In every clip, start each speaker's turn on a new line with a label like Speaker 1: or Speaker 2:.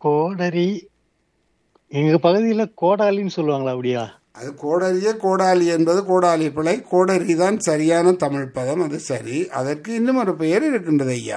Speaker 1: கோடரி எங்க பகுதியில கோடாலின்னு சொல்லுவாங்களா அப்படியா
Speaker 2: அது கோடரிய கோடாலி என்பது கோடாலி பிழை கோடரி தான் சரியான தமிழ் பதம் அது சரி அதற்கு இன்னும் ஒரு பெயர் இருக்கின்றது ஐயா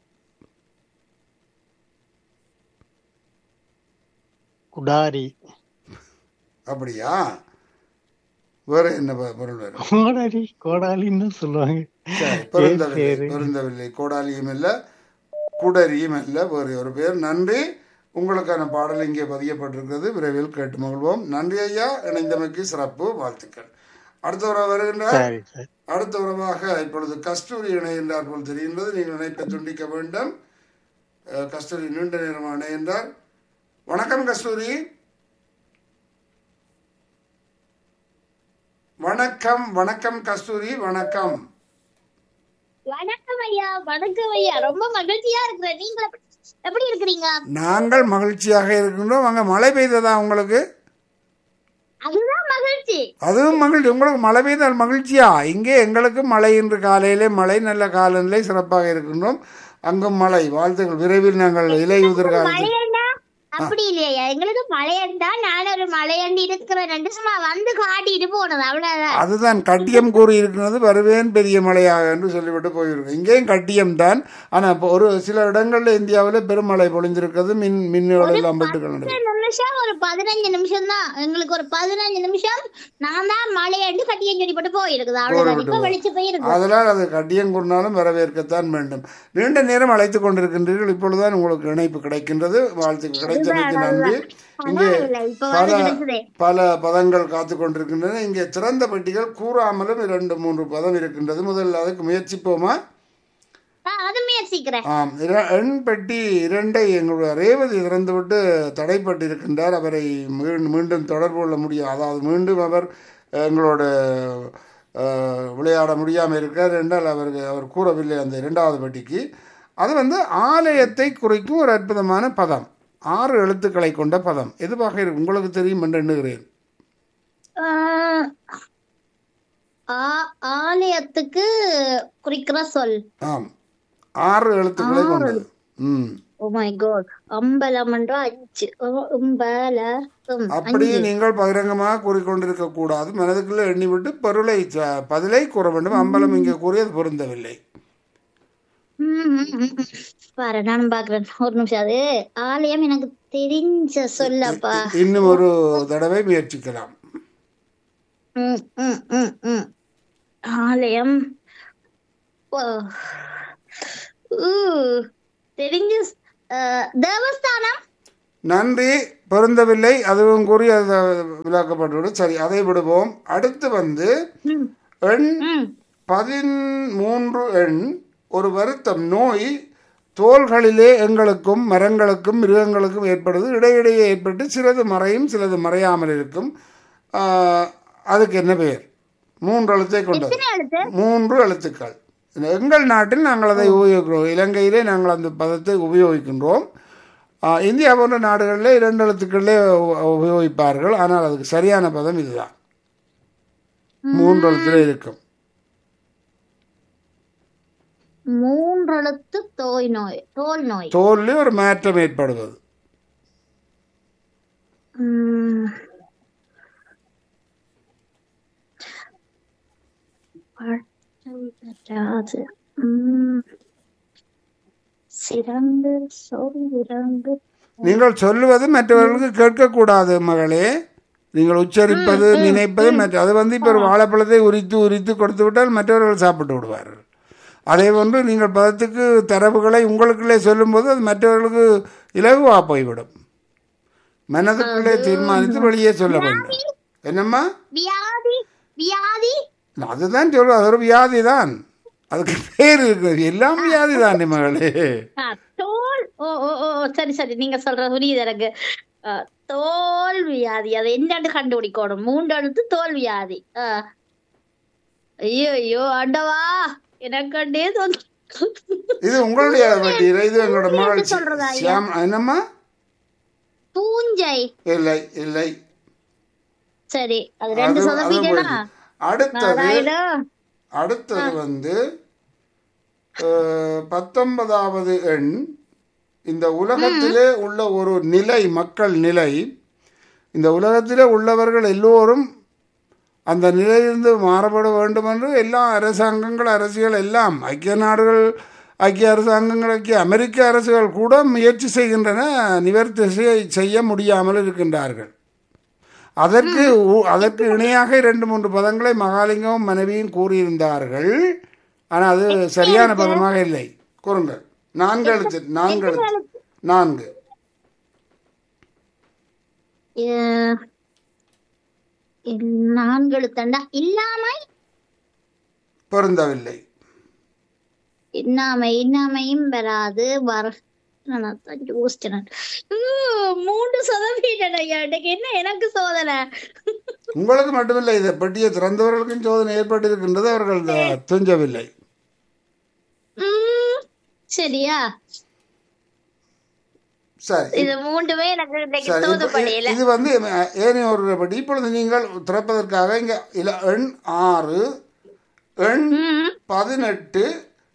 Speaker 1: குடாரி
Speaker 2: அப்படியா வேற என்ன ப- பொருள் வேறு
Speaker 1: கோடாரி கோடாலின்னு சொல்லுவாங்க
Speaker 2: சரி, பொருந்தவில்லை
Speaker 1: சரி.
Speaker 2: பொருந்தவில்லை கோடாலியும் இல்ல குடரியும் இல்ல வேறு ஒரு பேர் நன்றி உங்களுக்கான பாடல் இங்கே பதியப்பட்டிருக்கிறது விரைவில் கேட்டு மகிழ்வோம் நன்றி ஐயா இணைந்தமைக்கு சிறப்பு வாழ்த்துக்கள் அடுத்த உறவு வருகின்றார்
Speaker 1: சரி சரி
Speaker 2: அடுத்த உறவாக இப்பொழுது கஸ்தூரி இணைகின்றார் போல் தெரிகின்றது நீங்கள் இணைப்பை துண்டிக்க வேண்டும் அஹ், கஸ்தூரி நீண்ட நேரமாக இணைகின்றார் வணக்கம் கஸ்தூரி வணக்கம் வணக்கம் கஸ்தூரி வணக்கம்
Speaker 3: வணக்கம் ஐயா வணக்கம் ஐயா ரொம்ப மகிழ்ச்சியா இருக்கிறேன் நீங்க எப்படி- எப்படி இருக்கிறீங்க
Speaker 2: நாங்கள் மகிழ்ச்சியாக இருக்கின்றோம் அங்கே மழை பெய்ததா உங்களுக்கு
Speaker 3: அதுதான் மகிழ்ச்சி
Speaker 2: அதுவும் மகிழ்ச்சி உங்களுக்கு மழை பெய்தால் மகிழ்ச்சியா இங்கே எங்களுக்கு மழை இன்று காலையிலே மழை நல்ல காலநிலை சிறப்பாக இருக்கின்றோம் அங்கும் மழை வாழ்த்துக்கள் விரைவில் நாங்கள் இலையுதிர் காலத்தில்
Speaker 3: மழையண்டா அப்படி இல்லையா எங்களுக்கு மழையண்டா நான் ஒரு மழையண்டி இருக்கிறேன் ரெண்டு சும்மா வந்து காட்டிட்டு போனது அவ்வளவுதான்
Speaker 2: அதுதான் கட்டியம் கூறி இருக்கிறது வருவேன் பெரிய மழையாக என்று சொல்லிவிட்டு போயிருக்கு இங்கேயும் கட்டியம் தான் ஆனால் இப்போ ஒரு சில இடங்களில் இந்தியாவில் பெருமழை பொழிந்திருக்கிறது மின் மின்னுகள் எல்லாம் போட்டு
Speaker 3: பத்து நிமிஷம் ஒரு பதினஞ்சு நிமிஷம் தான் எங்களுக்கு ஒரு பதினஞ்சு நிமிஷம் நான் தான் மழையண்டு கட்டியம் சொல்லிப்பட்டு போயிருக்குது அவ்வளவுதான் இப்ப வெளிச்சு போயிருக்கு
Speaker 2: அதனால் அது கட்டியம் கூறினாலும் வரவேற்கத்தான் வேண்டும் நீண்ட நேரம் அழைத்துக் கொண்டிருக்கின்றீர்கள் இப்பொழுதுதான் உங்களுக்கு இணைப்பு கிடைக்கின்றது வாழ்த்துக்கு கிடைத்தமைக்கு நன்றி இங்கே
Speaker 3: பரவாயில்ல, இப்ப
Speaker 2: பல
Speaker 3: வந்து கிடைச்சதே
Speaker 2: பல பதங்கள் காத்து கொண்டிருக்கின்றன இங்கே திறந்த பெட்டிகள் கூறாமலும் இரண்டு மூன்று பதம் இருக்கின்றது முதல்ல அதுக்கு முயற்சிப்போமா
Speaker 3: ஆ, அது முயற்சிக்கிறேன்
Speaker 2: ஆம் இர- எண் பெட்டி இரண்டை எங்களுடைய ரேவதி திறந்துவிட்டு தடைப்பட்டிருக்கின்றார் அவரை மீண்டும் மீண்டும் தொடர்பு கொள்ள முடியும் அதாவது மீண்டும் அவர் எங்களோட அஹ், விளையாட முடியாமல் இருக்கார் என்றால் அவருக்கு அவர் கூறவில்லை அந்த இரண்டாவது பெட்டிக்கு அது வந்து ஆலயத்தை குறிக்கும் ஒரு அற்புதமான பதம் ஆறு எழுத்துக்களை கொண்ட பதம் எதுவாக இருக்கு உங்களுக்கு தெரியும் என்று எண்ணுகிறேன்
Speaker 3: ஆஹ் ஆ- ஆலயத்துக்கு குறிக்கிற சொல்
Speaker 2: ஆம் ஆறு எழுத்துக்களை கொண்டது ம்
Speaker 3: ஓ மை காட் அம்பலம் என்றா அஞ்சு ஓ, அம்பல ம்,
Speaker 2: அப்படியே நீங்கள் பகிரங்கமாக கூறிக்கொண்டிருக்க கூடாது மனதுக்குள்ள எண்ணிவிட்டு பொருளை ச- பதிலை கூற வேண்டும் அம்பலம் இங்கே கூறியது பொருந்தவில்லை
Speaker 3: ம், ம், ம், ம். பாரு நானும் பாக்குறேன் ஒரு நிமிஷம் அது ஆலயம் எனக்கு தெரிஞ்ச சொல்லப்பா
Speaker 2: இன்னும் ஒரு தடவை முயற்சிக்கலாம்
Speaker 3: ம், ம், ம், ம். ஆலயம் ஓ. ஊ, தெரிஞ்ச ஸ்- அஹ், தேவஸ்தானம்
Speaker 2: நன்றி பொருந்தவில்லை அதுவும் கூறி அது விளக்கப்பட்டுவிடும் சரி அதை விடுவோம் அடுத்து வந்து
Speaker 3: ம்,
Speaker 2: எண்
Speaker 3: ம்.
Speaker 2: பதிமூன்று எண் ஒரு வருத்தம் நோய் தோள்களிலே எங்களுக்கும் மரங்களுக்கும் மிருகங்களுக்கும் ஏற்படுது இடையிடையே ஏற்பட்டு சிலது மறையும் சிலது மறையாமல் இருக்கும் ஆஹ், அதுக்கு என்ன பெயர் மூன்று எழுத்தை கொண்டது
Speaker 3: எத்தனை எழுத்து
Speaker 2: மூன்று எழுத்துக்கள் எங்கள் நாட்டில் நாங்கள் அதை உபயோகிக்கிறோம் இலங்கையிலே நாங்கள் அந்த பதத்தை உபயோகிக்கின்றோம் ஆஹ், இந்தியா போன்ற நாடுகளில் இரண்டு எழுத்துக்களிலே உ- உபயோகிப்பார்கள் ஆனால் அதுக்கு சரியான பதம் இதுதான் மூன்று எழுத்துல இருக்கும்
Speaker 3: மூன்றெழுத்து தோய் நோய் தோல் நோய்
Speaker 2: தோலில் ஒரு மாற்றம் ஏற்படுவது
Speaker 3: ம். பட்டது. ம். சிறந்து சொல்லிறந்து
Speaker 2: நீங்கள் சொல்லுவது மற்றவர்களுக்கு கேட்கக்கூடாது மகளே நீங்கள் உச்சரிப்பது நினைப்பது மற்ற அது வந்து இப்போ ஒரு வாழைப்பழத்தை உரித்து உரித்து கொடுத்து விட்டால் மற்றவர்கள் சாப்பிட்டு விடுவார்கள் அதே போன்று நீங்கள் பதத்துக்கு தரவுகளை உங்களுக்குள்ளே சொல்லும்போது அது மற்றவர்களுக்கு இலகுவா போய்விடும் மனதுக்குள்ளே தீர்மானித்து வெளியே சொல்ல வேண்டும் என்னம்மா
Speaker 3: வியாதி வியாதி
Speaker 2: அதுதான் சொல்றது அது ஒரு வியாதி தான் அதுக்கு பேர் இருக்குது எல்லாம் வியாதி தான் மகளே
Speaker 3: ஆ, தோல் ஓ ஓ ஓ ஓ, சரி சரி நீங்க சொல்ற புரியுது எனக்கு ஆ, தோல் வியாதி அதை என்னன்னு கண்டுபிடிக்கணும் மூன்று எழுத்து தோல் வியாதி ஆ. ஐயோ ஐயோ ஆண்டவா எனக்கு அண்டே தோல்
Speaker 2: இது உங்களுடைய வட்டி இது எங்களோட மகள்
Speaker 3: சொல்றதா ஐயா?
Speaker 2: சியாம் என்னம்மா
Speaker 3: பூஞ்சை
Speaker 2: இல்லை இல்லை
Speaker 3: சரி அது ரெண்டு
Speaker 2: அது- அது
Speaker 3: சொதப்பிட்டேனா
Speaker 2: போயிடுச்சு. அடுத்தது
Speaker 3: நாராயணா
Speaker 2: அடுத்தது வந்து அஹ், பத்தொன்பதாவது எண் இந்த உலகத்திலே உள்ள ஒரு நிலை மக்கள் நிலை இந்த உலகத்திலே உள்ளவர்கள் எல்லோரும் அந்த நிலையிலிருந்து மாறுபட வேண்டும் என்று எல்லா அரசாங்கங்கள் அரசியல் எல்லாம் ஐக்கிய நாடுகள் ஐக்கிய அரசாங்கங்கள் ஐக்கிய அமெரிக்க அரசுகள் கூட முயற்சி செய்கின்றன நிவர்த்தி செய்ய- செய்ய முடியாமல் இருக்கின்றார்கள் அதற்கு உ- அதற்கு இணையாக இரண்டு மூன்று பதங்களை மகாலிங்கமும் மனைவியும் கூறியிருந்தார்கள் ஆனால் அது சரியான பதமாக இல்லை கூறுங்கள் நான்கு எழுத்து நான்கு எழுத்து நான்கு
Speaker 3: அஹ், நான்கு எழுத்தண்டா இல்லாமை
Speaker 2: பொருந்தவில்லை
Speaker 3: இன்னாமை இன்னாமையும் வராது வர நான் அதான் யோசிச்சேன் உம், மூன்று சதவீதம் ஐயா இன்னைக்கு என்ன எனக்கு சோதனை
Speaker 2: உங்களுக்கு மட்டுமில்லை இதை பெட்டியை திறந்தவர்களுக்கும் சோதனை ஏற்பட்டிருக்கின்றது அவர்கள் த- துஞ்சவில்லை
Speaker 3: உம், சரியா
Speaker 2: சரி
Speaker 3: இது மூன்றுமே எனக்கு இன்னைக்கு
Speaker 2: சரி இப்ப
Speaker 3: சோதப்படையில
Speaker 2: இது வந்து ஏனைய ஒரு படி இப்பொழுது நீங்கள் திறப்பதற்காக இங்க இல எண் ஆறு எண்
Speaker 3: உம்
Speaker 2: பதினெட்டு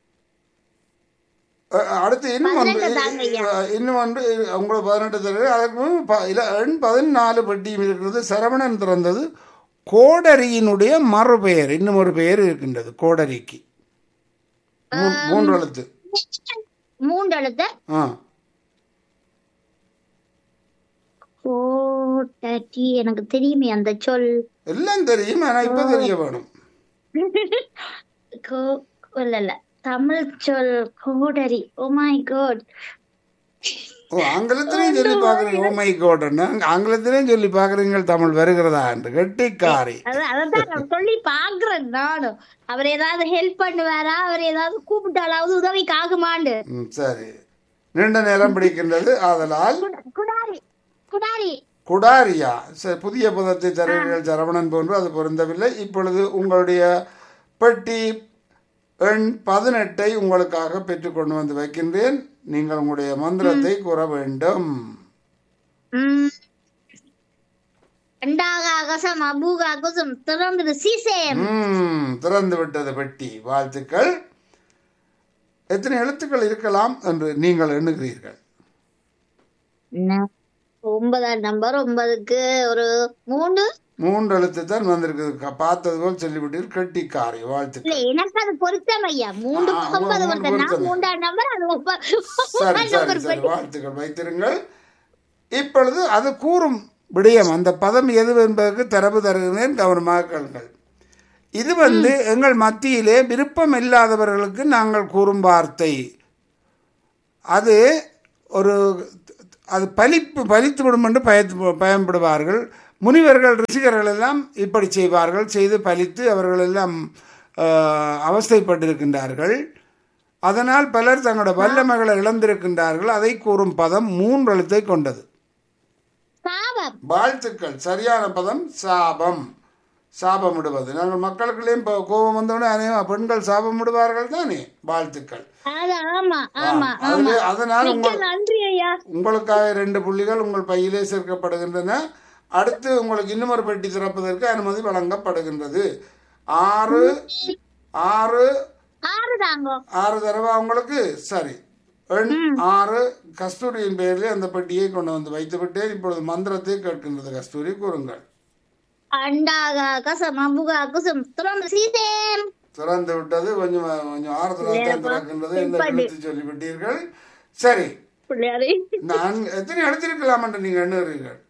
Speaker 2: அ- அடுத்து இன்னும் ஒன்று
Speaker 3: பதினெட்டு தாங்க ஐயா.
Speaker 2: அ, இன்னும் ஒன்று உங்களுக்கு பதினெட்டு தருகிறது அதற்கு முன்பு ப- இல எண் பதினாலு பெட்டியும் இருக்கிறது சரவணன் திறந்தது கோடரியினுடைய மறுபெயர் இன்னும் ஒரு பெயர் இருக்கின்றது கோடரிக்கு மூ- மூன்று எழுத்து
Speaker 3: மூன்று எழுத்த
Speaker 2: ஆ
Speaker 3: கோட்டடி எனக்கு தெரியுமே அந்த சொல்
Speaker 2: எல்லாம் தெரியும் ஆனா இப்ப தெரிய வேணும்
Speaker 3: கோ இல்ல இல்ல தமிழ் சொல் கோடரி ஓ மை காட்
Speaker 2: ஓ ஆங்கிலத்திலையும் சொல்லி பாக்குறீங்க ஓ மை கோட்னு ஆங்கிலத்திலையும் சொல்லி பாக்குறீங்க தமிழ் வருகிறதா என்று கெட்டிக்காரி
Speaker 3: அதான் நான் சொல்லி பாக்குறேன் நானும் அவர் ஏதாவது ஹெல்ப் பண்ணுவாரா அவர் ஏதாவது கூப்பிட்டாலாவது உதவிக்கு ஆகுமாண்டு
Speaker 2: ம், சரி நீண்ட நேரம் பிடிக்கின்றது ஆதலால்
Speaker 3: குட- குடாரி குடாரி
Speaker 2: குடாரியா சரி புதிய பதத்தை தருவீர்கள் சரவணன் போன்று அது பொருந்தவில்லை இப்பொழுது உங்களுடைய பெட்டி எண் பதினெட்டை உங்களுக்காக பெற்றுக்கொண்டு வந்து வைக்கின்றேன் நீங்கள் உங்களுடைய மந்திரத்தை கூற வேண்டும்
Speaker 3: உம் அண்டாக அகசம் அபூக அகசம் திறந்து சீசேம்
Speaker 2: ம் திறந்து விட்டது பெட்டி வாழ்த்துக்கள் எத்தனை எழுத்துக்கள் இருக்கலாம் என்று நீங்கள் எண்ணுகிறீர்கள்
Speaker 3: ந- ஒன்பதாம் நம்பர் ஒன்பதுக்கு ஒரு மூணு
Speaker 2: மூன்று எழுத்து தான் வந்திருக்குது க- பார்த்தது போல் சொல்லிவிட்டீர்கள் கெட்டிக்காரி
Speaker 3: இல்ல
Speaker 2: வாழ்த்துக்கள்
Speaker 3: எனக்கு அது பொருத்தம் ஐயா மூன்று
Speaker 2: ஆ,
Speaker 3: ஒன்பது
Speaker 2: மூன்று
Speaker 3: பொருத்தம் நான்
Speaker 2: பொருத்தம்.
Speaker 3: மூன்றாம் நம்பர் அது ஒன்ப-
Speaker 2: சரி
Speaker 3: ஒன்பதாம்
Speaker 2: சரி
Speaker 3: நம்பர்
Speaker 2: சரி
Speaker 3: படி.
Speaker 2: வாழ்த்துக்கள் வைத்திருங்கள் இப்பொழுது அது கூறும் விடயம் அந்த பதம் எது என்பதற்கு தரவு தருகிறேன் கவனமாக கேளுங்கள் இது வந்து எங்கள் மத்தியிலே விருப்பம் இல்லாதவர்களுக்கு நாங்கள் கூறும் வார்த்தை அது ஒரு அது பலிப்பு பலித்து விடும் என்று பயத்து பயன்படுவார்கள் முனிவர்கள் ரிஷிகர்கள் எல்லாம் இப்படி செய்வார்கள் செய்து பலித்து அவர்கள் எல்லாம் ஆஹ், அவஸ்தைப்பட்டிருக்கின்றார்கள் அதனால் பலர் தங்களோட வல்லமைகளை இழந்திருக்கின்றார்கள் அதை கூறும் பதம் மூன்று எழுத்தை கொண்டது
Speaker 3: சாபம்
Speaker 2: வாழ்த்துக்கள் சரியான பதம் சாபம் சாபம் விடுவது நாங்கள் மக்களுக்குள்ளேயும் இப்போ கோபம் வந்தோடனே அநேகமா பெண்கள் சாபம் விடுவார்கள் தானே வாழ்த்துக்கள்
Speaker 3: அது ஆமா ஆமா
Speaker 2: ஆ,
Speaker 3: ஆமா
Speaker 2: அதிலே- அதனால்
Speaker 3: மிக்க
Speaker 2: உங்கள்
Speaker 3: நன்றி ஐயா
Speaker 2: உங்களுக்காக ரெண்டு புள்ளிகள் உங்கள் பையிலே சேர்க்கப்படுகின்றன அடுத்து உங்களுக்கு இன்னும் ஒரு பெட்டி திறப்பதற்கு அனுமதி வழங்கப்படுகின்றது ஆறு ஆறு
Speaker 3: ஆறு தாங்கோ
Speaker 2: ஆறு தடவை உங்களுக்கு சரி எண் ஆறு கஸ்தூரியின் பெயரில் அந்த பெட்டியை கொண்டு வந்து வைத்து விட்டேன் இப்பொழுது மந்திரத்தை கேட்கின்றது கஸ்தூரி கூறுங்கள்
Speaker 3: அண்டாக அகசம் அபூக அகசம் திறந்து சீசேம்
Speaker 2: திறந்து விட்டது கொஞ்சம் கொஞ்சம் ஆறுதலாக தான்
Speaker 3: இல்லையாப்பா.
Speaker 2: திறக்கின்றது இந்த
Speaker 3: இப்படி.
Speaker 2: எழுத்து சொல்லிவிட்டீர்கள் சரி
Speaker 3: பிள்ளையாரே
Speaker 2: நான் எத்தனை எழுத்திருக்கலாம் என்று நீங்கள் எண்ணுகிறீர்கள்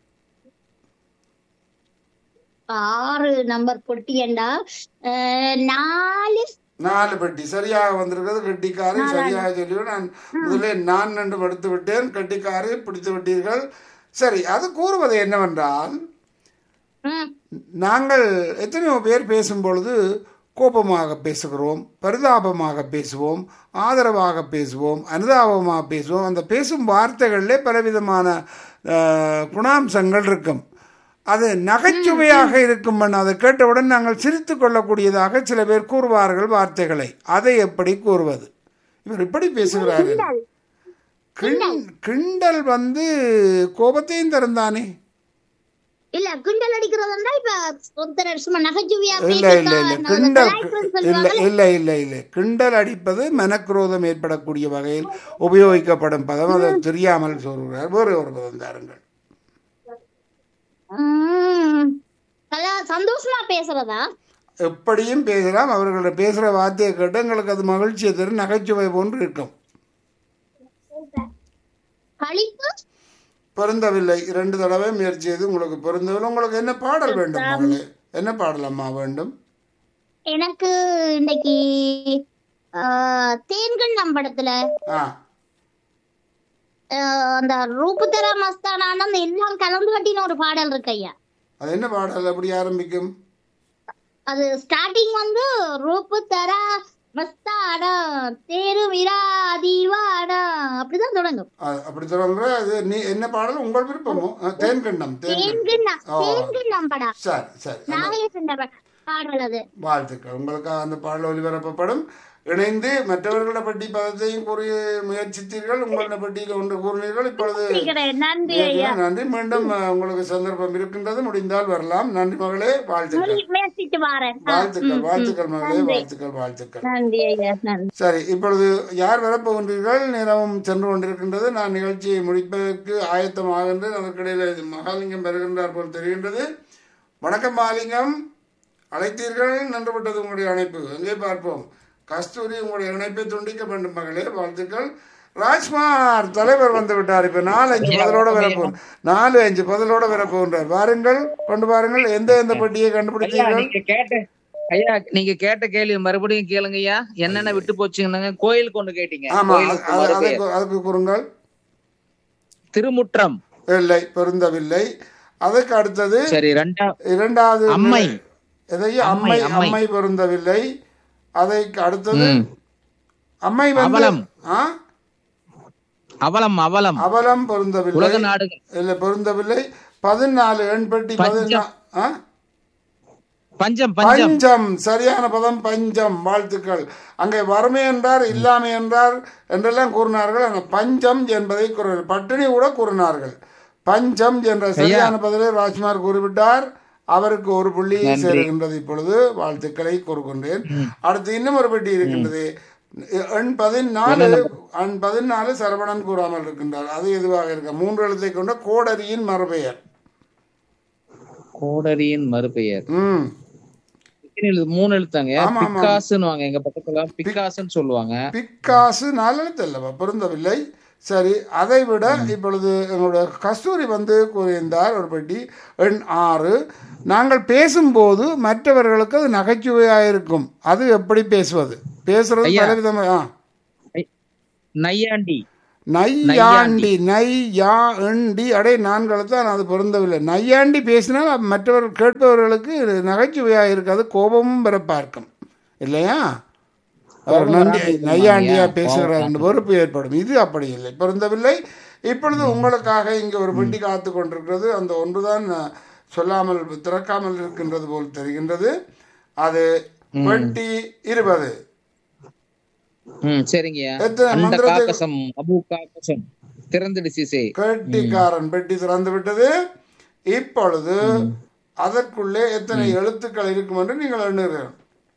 Speaker 3: ஆறு நம்பர் பொட்டியண்டா அஹ், நாலு
Speaker 2: நாலு பெட்டி சரியாக வந்திருக்கிறது கெட்டிக்காரை சரியாக சொல்லிவிட்டு நான் முதலில் நான் என்று எடுத்து விட்டேன் கெட்டிக்காரை பிடித்து விட்டீர்கள் சரி அது கூறுவது என்னவென்றால்
Speaker 3: ம்,
Speaker 2: நாங்கள் எத்தனையோ பேர் பேசும்பொழுது கோபமாக பேசுகிறோம் பரிதாபமாக பேசுவோம் ஆதரவாக பேசுவோம் அனுதாபமாக பேசுவோம் அந்த பேசும் வார்த்தைகளிலே பலவிதமான அஹ், குணாம்சங்கள் இருக்கும் அது நகைச்சுவையாக இருக்கும் அதை கேட்டவுடன் நாங்கள் சிரித்து கொள்ளக்கூடியதாக சில பேர் கூறுவார்கள் வார்த்தைகளை அதை எப்படி கூறுவது இவர் இப்படி பேசுகிறார்கள் கிண்- கிண்டல் வந்து கோபத்தையும் தருந்தானே
Speaker 3: இல்ல இல்ல கிண்டல் அடிக்கிறதுன்னா இப்ப ஒருத்தர் சும்மா நகைச்சுவையா
Speaker 2: இல்ல இல்ல இல்ல
Speaker 3: பேசிட்டா,
Speaker 2: கிண்டல்
Speaker 3: கலாய்ப்புன்னு
Speaker 2: இல்ல
Speaker 3: சொல்லுவாங்கல்ல.
Speaker 2: இல்ல இல்ல இல்ல கிண்டல் அடிப்பது மனக்குரோதம் ஏற்படக்கூடிய வகையில் உபயோகிக்கப்படும் பதம் அதை தெரியாமல் சொல்கிறார் வேறு ஒரு பதம் தாருங்கள்
Speaker 3: உம், நல்லா சந்தோஷமா பேசுறதா
Speaker 2: எப்படியும் பேசலாம் அவர்களோட பேசுகிற வார்த்தையை கேட்டு எங்களுக்கு அது மகிழ்ச்சியை தரும் நகைச்சுவை போன்று இருக்கும்
Speaker 3: கழிப்பு
Speaker 2: பொருந்தவில்லை இரண்டு தடவை முயற்சி செய்து உங்களுக்கு பொருந்தவில்லை உங்களுக்கு என்ன பாடல் வேண்டும் மகளே என்ன பாடல் அம்மா வேண்டும்
Speaker 3: எனக்கு இன்னைக்கு ஆஹ், தேன்கள் நம் படத்துல
Speaker 2: ஆ
Speaker 3: ஆஹ், அந்த ரூபு தர மஸ்தானான அந்த எல்லாம் கலந்து கட்டின ஒரு பாடல் இருக்கு ஐயா
Speaker 2: அது என்ன பாடல் எப்படி ஆரம்பிக்கும்
Speaker 3: அது ஸ்டார்டிங் வந்து ரூபு தர மஸ்தானா தேரு விராதிவானா அப்படிதான் தொடங்கும்
Speaker 2: அ- அப்படி சொல்லுங்க அது நீ என்ன பாடல் உங்கள் விருப்பமோ ஆ, தேன்கண்டம் தேன்கண்டம்
Speaker 3: தேன்கிண்ணம்
Speaker 2: ஓ.
Speaker 3: தேன்கிண்ணம் படம்
Speaker 2: சரி சரி அந்த
Speaker 3: நாகேசன் பாடல் அது
Speaker 2: வாழ்த்துக்கள் உங்களுக்காக அந்த பாடல் ஒலிபரப்பப்படும் இணைந்து மற்றவர்கள பட்டி பதத்தையும் கூறி முயற்சித்தீர்கள் உங்களோட பட்டியல ஒன்று கூறினீர்கள் இப்பொழுது
Speaker 3: கேக்குறேன். நன்றி ஐயா
Speaker 2: நன்றி மீண்டும் அஹ், உங்களுக்கு சந்தர்ப்பம் இருக்கின்றது முடிந்தால் வரலாம் நன்றி மகளே வாழ்த்துக்கள்
Speaker 3: முயற்சி- முயற்சிட்டு வாரேன் ஆ,
Speaker 2: வாழ்த்துக்கள்
Speaker 3: ம், ம்.
Speaker 2: வாழ்த்துக்கள் மகளே வாழ்த்துக்கள் வாழ்த்துக்கள்
Speaker 3: நன்றி ஐயா நன்றி
Speaker 2: சரி இப்பொழுது யார் வரப்போகின்றீர்கள் நேரமும் சென்று கொண்டிருக்கின்றது நான் நிகழ்ச்சியை முடிப்பதற்கு ஆயத்தமாகின்றேன் அதற்கிடையில் மகாலிங்கம் வருகின்றார் போல் தெரிகின்றது வணக்கம் மகாலிங்கம் அழைத்தீர்கள் நன்றுபட்டது உங்களுடைய அழைப்பு எங்கே பார்ப்போம் கஸ்தூரி உங்களுடைய இணைப்பை துண்டிக்க வேண்டும் மகளே வாழ்த்துக்கள் ராஜ்குமார் தலைவர் வந்து விட்டார் இப்ப நாலு அஞ்சு பதிலோட வரப்போகும் நாலு அஞ்சு பதிலோட வரப்போகின்றார் வாருங்கள் கொண்டு வாருங்கள் எந்த எந்த பட்டியை
Speaker 4: ஐயா
Speaker 2: கண்டுபிடித்தீர்கள்
Speaker 4: நீங்க கேட்ட ஐயா நீங்க கேட்ட கேள்வி மறுபடியும் கேளுங்க ஐயா என்னென்ன விட்டு போச்சுங்க கோயிலுக்கு ஒண்ணு கேட்டீங்க
Speaker 2: ஆமா
Speaker 4: கோயிலுக்கு
Speaker 2: அது- அதை
Speaker 4: மறுபெயர்.
Speaker 2: அதுக்கு கூறுங்கள்
Speaker 4: திருமுற்றம்
Speaker 2: இல்லை பொருந்தவில்லை அதுக்கு அடுத்தது
Speaker 4: சரி ரெண்டா
Speaker 2: இரண்டாவது
Speaker 4: அம்மை.
Speaker 2: எதையும் அம்மை
Speaker 4: அம்மை, அம்மை.
Speaker 2: அம்மை பொருந்தவில்லை அதை அடுத்தது
Speaker 4: ம்.
Speaker 2: அம்மை வந்து
Speaker 4: அவலம்.
Speaker 2: ஆ?
Speaker 4: அவலம் அவலம்
Speaker 2: அவலம் பொருந்தவில்லை
Speaker 4: உலக நாடுகள்
Speaker 2: இல்லை பொருந்தவில்லை பதினாலு எண்பட்டி பதினா ஆ?
Speaker 4: பஞ்சம் பஞ்சம்
Speaker 2: பஞ்சம் சரியான பதம் பஞ்சம் வாழ்த்துக்கள் அங்கே வறுமை என்றார் இல்லாமை என்றார் என்றெல்லாம் கூறினார்கள் அங்கே பஞ்சம் என்பதை கூற பட்டினி கூட கூறினார்கள் பஞ்சம் என்ற சரியான பதிலை ராஜ்குமார் கூறிவிட்டார் அவருக்கு ஒரு புள்ளி சேருகின்றது இப்பொழுது வாழ்த்துக்களை கூறுகின்றேன் அடுத்து இன்னும் ஒரு பெட்டி இருக்கின்றது எண் பதினாலு எண் பதினாலு சரவணன் கூறாமல் இருக்கின்றார் அது எதுவாக இருக்க மூன்று எழுத்தை கொண்ட கோடரியின் மறுபெயர்
Speaker 4: கோடரியின் மறுபெயர்
Speaker 2: ம்
Speaker 4: எத்தனை எழுத்து? மூணு எழுத்தாங்க
Speaker 2: ஆமா, ஆமா.
Speaker 4: பிக்காசுன்னு வாங்க எங்க பக்கத்துல பிக்காசுன்னு சொல்லுவாங்க
Speaker 2: பிக்காசு நாலெழுத்து அல்லவா பொருந்தவில்லை சரி அதை விட இப்பொழுது எங்களுடைய கஸ்தூரி வந்து கூறியிருந்தார் ஒரு பெட்டி எண் ஆறு நாங்கள் பேசும்போது மற்றவர்களுக்கு அது நகைச்சுவையாக இருக்கும் அது எப்படி பேசுவது பேசுறது
Speaker 4: ஐயா.
Speaker 2: பலவிதமா ஆ.
Speaker 4: நையாண்டி
Speaker 2: நையாண்டி நை யா எண்டி அடே நான்கு தான் அது பொருந்தவில்லை நையாண்டி பேசினால் அது மற்றவர் கேட்பவர்களுக்கு நகைச்சுவையாக இருக்காது கோபமும் பெற பார்க்கும் இல்லையா அவர்
Speaker 4: கோபம்
Speaker 2: நன்றி
Speaker 4: வராம இருக்குமா
Speaker 2: நையாண்டியா
Speaker 4: ஐயா?
Speaker 2: பேசுகிறார் என்ற பொறுப்பு ஏற்படும் இது அப்படி இல்லை பொருந்தவில்லை இப்பொழுது உங்களுக்காக இங்கே ஒரு பெட்டி காத்து கொண்டிருக்கிறது அந்த ஒன்றுதான் அஹ், சொல்லாமல் திறக்காமல் இருக்கின்றது போல் தெரிகின்றது அது பெட்டி இருபது
Speaker 4: ம் சரிங்கய்யா
Speaker 2: எத்தனை
Speaker 4: அந்த
Speaker 2: மந்திரத்தை-
Speaker 4: காக்கசம் அபு காக்கசம் திறந்துடு சிசே
Speaker 2: கெட்டிக்காரன் பெட்டி திறந்து விட்டது இப்பொழுது அதற்குள்ளே எத்தனை எழுத்துக்கள் இருக்கும் என்று நீங்கள் எண்ணுகிறீர்கள்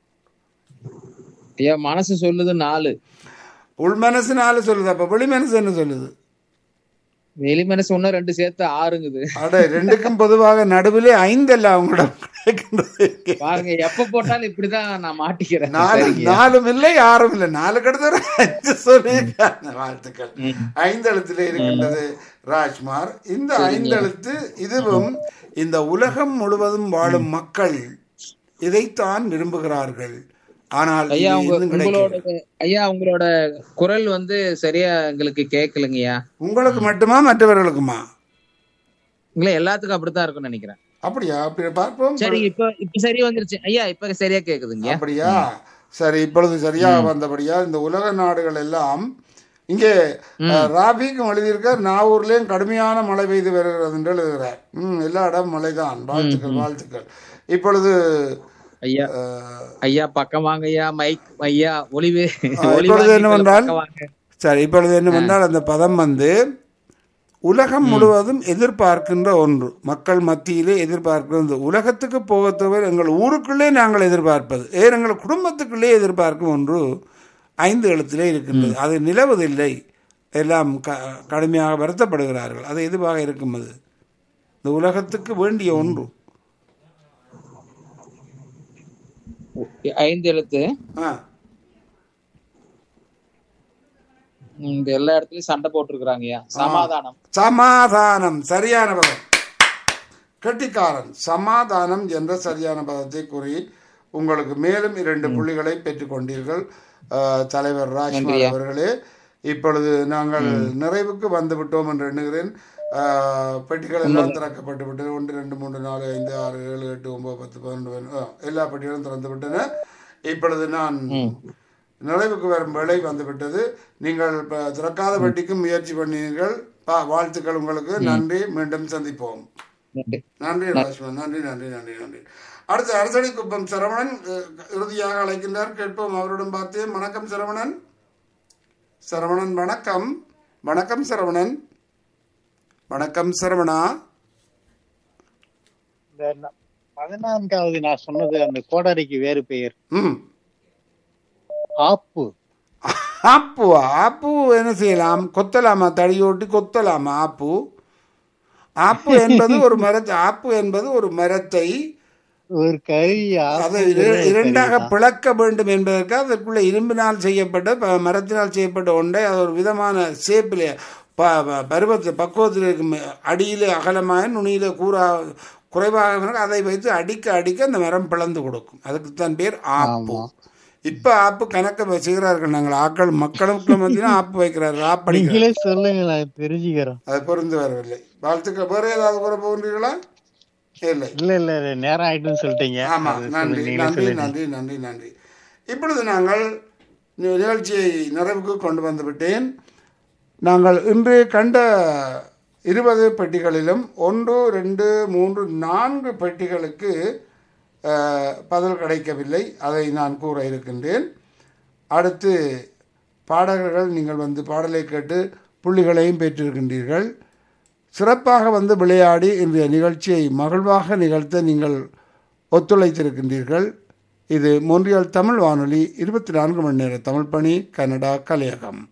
Speaker 4: ஐயா மனசு சொல்லுது நாலு
Speaker 2: உள் மனசு நாலு சொல்லுது அப்ப வெளி மனசு என்ன சொல்லுது
Speaker 4: வெளி மனசு ஒண்ணு ரெண்டு சேர்த்து ஆறுங்குது
Speaker 2: அட ரெண்டுக்கும் பொதுவாக நடுவிலே ஐந்தல்ல அவங்களோட கிடைக்கின்றது இங்கே.
Speaker 4: பாருங்க எப்ப போட்டாலும் இப்படிதான் நான் மாட்டிக்கிறேன்
Speaker 2: நாலு
Speaker 4: சரிங்க.
Speaker 2: நாலும் இல்லை ஆறும் இல்லை நாலு கடத்த அஞ்சு சொல்லியிருக்காங்க வாழ்த்துக்கள்
Speaker 4: ம்.
Speaker 2: ஐந்து எழுத்திலே இருக்கின்றது ராஜ்குமார் இந்த ஐந்து எழுத்து இதுவும் இந்த உலகம் முழுவதும் வாழும் மக்கள் இதைத்தான் விரும்புகிறார்கள் ஆனால் இது
Speaker 4: ஐயா உங்க
Speaker 2: இன்னும் கிடைக்கல.
Speaker 4: உங்களோட ஐயா உங்களோட குரல் வந்து சரியா எங்களுக்கு கேட்கலங்கய்யா
Speaker 2: உங்களுக்கு மட்டுமா மற்றவர்களுக்குமா
Speaker 4: இல்ல எல்லாத்துக்கும் அப்படித்தான் இருக்கும்னு நினைக்கிறேன்
Speaker 2: அப்படியா அப்படி பார்ப்போம்
Speaker 4: சரி இப்ப இப்ப சரி வந்துருச்சு ஐயா இப்ப சரியா கேக்குதுங்க
Speaker 2: அப்படியா சரி இப்பொழுது சரியாக வந்தபடியா இந்த உலக நாடுகள் எல்லாம் இங்கே அஹ், ராபிக்கும் எழுதியிருக்கார் நாவூர்லயும் கடுமையான மழை பெய்து வருகிறது என்று எழுதுகிறார் ம் எல்லா இடம் மழைதான் வாழ்த்துக்கள் வாழ்த்துக்கள் இப்பொழுது
Speaker 4: ஐயா
Speaker 2: அஹ்,
Speaker 4: ஐயா பக்கம் வாங்க ஐயா மைக் ஐயா ஒளிவு ஒளி
Speaker 2: இப்பொழுது
Speaker 4: வாங்கி
Speaker 2: என்ன
Speaker 4: கொஞ்சம்
Speaker 2: பண்றால்?
Speaker 4: பக்கம் வாங்க.
Speaker 2: சரி இப்பொழுது என்னவென்றால் அந்த பதம் வந்து உலகம் முழுவதும் எதிர்பார்க்கின்ற ஒன்று மக்கள் மத்தியிலே எதிர்பார்க்கிறது உலகத்துக்கு போகத்தவர் எங்கள் ஊருக்குள்ளே நாங்கள் எதிர்பார்ப்பது ஏன் எங்கள் குடும்பத்துக்குள்ளே எதிர்பார்க்கும் ஒன்று ஐந்து எழுத்திலே இருக்கின்றது அது நிலவதில்லை எல்லாம் க கடுமையாக வருத்தப்படுகிறார்கள் அது எதுவாக இருக்கும் அது இந்த உலகத்துக்கு வேண்டிய ஒன்று
Speaker 4: ஐந்து எழுத்து
Speaker 2: ஆ
Speaker 4: இந்த எல்லா இடத்துலயும் சண்டை போட்டிருக்கிறாங்கய்யா சமாதானம்
Speaker 2: சமாதானம் சரியான பதம் கெட்டிக்காரன் சமாதானம் என்ற சரியான பதத்தை கூறி உங்களுக்கு மேலும் இரண்டு புள்ளிகளை பெற்றுக் கொண்டீர்கள் அஹ், தலைவர் ராஜ்குமார் அவர்களே இப்பொழுது நாங்கள் நிறைவுக்கு வந்து விட்டோம் என்று எண்ணுகிறேன் அஹ், பெட்டிகள் எல்லாம் திறக்கப்பட்டு விட்டது ஒன்று ரெண்டு மூன்று நாலு ஐந்து ஆறு ஏழு எட்டு ஒன்பது பத்து பதினொன்று பதினொன்று, அஹ், எல்லா பெட்டிகளும் திறந்து விட்டன இப்பொழுது நான் நிறைவுக்கு வரும் வேலை வந்துவிட்டது நீங்கள் ப- திறக்காத பெட்டிக்கும் முயற்சி பண்ணீர்கள் பா- வாழ்த்துக்கள் உங்களுக்கு நன்றி மீண்டும் சந்திப்போம்
Speaker 4: நன்றி.
Speaker 2: நன்றி ராஜ்மன் நன்றி நன்றி நன்றி நன்றி அடுத்து அரசடி குப்பம் சரவணன் அஹ், இறுதியாக அழைக்கின்றார் கேட்போம் அவரிடம் பார்த்து வணக்கம் சரவணன் சரவணன் வணக்கம் வணக்கம் சரவணன் வணக்கம் சரவணா
Speaker 1: இந்த ந- பதினான்காவது நான் சொன்னது அந்த கோடாரிக்கு வேறு பெயர்
Speaker 2: ம்
Speaker 1: ஆப்பு
Speaker 2: ஆப்புவா ஆப்பு என்ன செய்யலாம் கொத்தலாமா தடியோட்டி கொத்தலாமா ஆப்பு ஆப்பு என்பது ஒரு மரத்தை ஆப்பு என்பது ஒரு மரத்தை
Speaker 1: ஒரு கறி
Speaker 2: அதை இர- இரண்டாக பிளக்க வேண்டும் என்பதற்காக அதற்குள்ள இரும்பினால் செய்யப்பட்ட ப- மரத்தினால் செய்யப்பட்ட ஒன்றை அது ஒரு விதமான ஷேப்பில் ப ப- பருவத்தில் பக்குவத்தில் இருக்கும் அடியில் அகலமாக நுனியில் கூறா குறைவாக இருந்தால் அதை வைத்து அடிக்க அடிக்க அந்த மரம் பிளந்து கொடுக்கும் அதுக்கு தான் பேர் ஆப்பு
Speaker 1: ஆமா.
Speaker 2: இப்போ ஆப்பு கணக்க செய்கிறார்கள் நாங்கள் ஆக்கள் மக்களுக்கு மத்தியிலும் ஆப்பு வைக்கிறார்கள் ஆப்படிக்கிறார்கள்
Speaker 1: நீங்களே சொல்லுங்க நான் தெரிஞ்சுக்கிறோம்
Speaker 2: அது பொருந்து வரவில்லை வாழ்த்துக்கள் வேறு ஏதாவது கூற போகின்றீர்களா இல்லை
Speaker 1: இல்ல இல்ல இல்ல, நேரம் ஆயிட்டுன்னு சொல்லிட்டீங்க
Speaker 2: ஆமா
Speaker 1: அது
Speaker 2: நன்றி
Speaker 1: சொல்லு, நீங்களே
Speaker 2: நன்றி
Speaker 1: சொல்லுங்க
Speaker 2: நன்றி நன்றி நன்றி இப்பொழுது நாங்கள் நி- நிகழ்ச்சியை நிறைவுக்கு கொண்டு வந்து விட்டேன் நாங்கள் இன்று கண்ட இருபது பெட்டிகளிலும் ஒன்று ரெண்டு மூன்று நான்கு பெட்டிகளுக்கு அஹ், பதில் கிடைக்கவில்லை அதை நான் கூற இருக்கின்றேன் அடுத்து பாடகர்கள் நீங்கள் வந்து பாடலை கேட்டு புள்ளிகளையும் பெற்றிருக்கின்றீர்கள் சிறப்பாக வந்து விளையாடி இன்றைய நிகழ்ச்சியை மகிழ்வாக நிகழ்த்த நீங்கள் ஒத்துழைத்திருக்கின்றீர்கள் இது மொன்றியல் தமிழ் வானொலி இருபத்தி நான்கு மணி நேர தமிழ் பணி கனடா கலையகம்